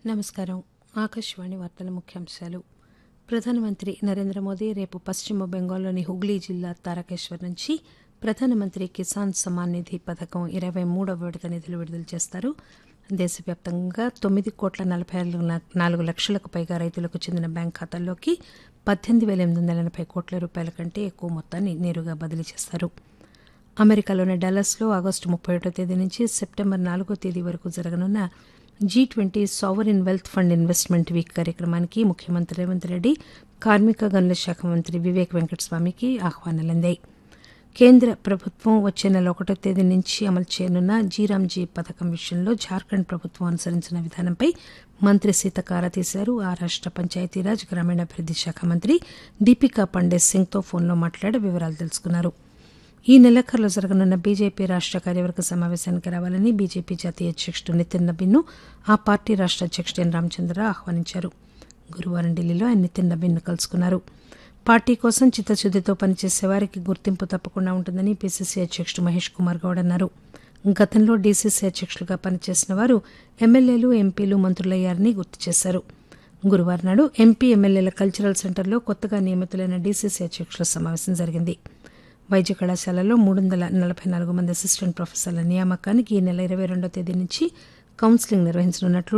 నమస్కారం ఆకాశవాణి వార్తల ముఖ్యాంశాలు ప్రధానమంత్రి నరేంద్ర మోదీ రేపు పశ్చిమ బెంగాల్లోని హుగ్లీ జిల్లా తారకేశ్వర్ నుంచి ప్రధానమంత్రి కిసాన్ సమ్మాన్ నిధి పథకం ఇరవై మూడవ విడత నిధులు విడుదల చేస్తారు దేశవ్యాప్తంగా తొమ్మిది కోట్ల నలభై నాలుగు లక్షలకు పైగా రైతులకు చెందిన బ్యాంక్ ఖాతాల్లోకి పద్దెనిమిది వేల ఎనిమిది వందల ఎనభై కోట్ల రూపాయల కంటే ఎక్కువ మొత్తాన్ని నేరుగా బదిలీ చేస్తారు అమెరికాలోని డల్లస్లో ఆగస్టు ముప్పై ఒకటో తేదీ నుంచి సెప్టెంబర్ నాలుగో తేదీ వరకు జరగనున్న G twenty sovereign wealth fund investment week కార్యక్రమానికి ముఖ్యమంత్రి రేవంత్ రెడ్డి కార్మిక గనుల శాఖ మంత్రి వివేక్ వెంకటస్వామికి ఆహ్వానాలందాయి కేంద్ర ప్రభుత్వం వచ్చే నెల ఒకటో తేదీ నుంచి అమలు చేయనున్న జీరాంజీ పథకం విషయంలో జార్ఖండ్ ప్రభుత్వం అనుసరించిన విధానంపై మంత్రి సీతక్క ఆరా తీశారు ఆ రాష్ట పంచాయతీరాజ్ గ్రామీణాభివృద్ది శాఖ మంత్రి దీపికా పండే సింగ్తో ఫోన్లో మాట్లాడి వివరాలు తెలుసుకున్నారు ఈ నెలాఖరులో జరగనున్న బీజేపీ రాష్ట కార్యవర్గ సమావేశానికి రావాలని బీజేపీ జాతీయ అధ్యకుడు నితిన్ నబీన్ను ఆ పార్టీ రాష్ట అధ్యకుడు ఎన్ రామచంద్రరావు ఆహ్వానించారు గురువారం ఢిల్లీలో ఆయన నితిన్ నబీన్ను కలుసుకున్నారు పార్టీ కోసం చిత్తశుద్దితో పనిచేసే వారికి గుర్తింపు తప్పకుండా ఉంటుందని పీసీసీ అధ్యకుడు మహేష్ కుమార్ గౌడ్ అన్నారు గతంలో డీసీసీ అధ్యకులుగా పనిచేసిన వారు ఎమ్మెల్యేలు ఎంపీలు మంత్రులయ్యారని గుర్తు చేశారు గురువారం నాడు ఎంపీ ఎమ్మెల్యేల కల్చరల్ సెంటర్లో కొత్తగా నియమితులైన డీసీసీ అధ్యకుల సమావేశం జరిగింది వైద్య కళాశాలలో మూడు వందల నలభై నాలుగు మంది అసిస్టెంట్ ప్రొఫెసర్ల నియామకానికి ఈ నెల ఇరవై రెండో తేదీ నుంచి కౌన్సిలింగ్ నిర్వహించనున్నట్లు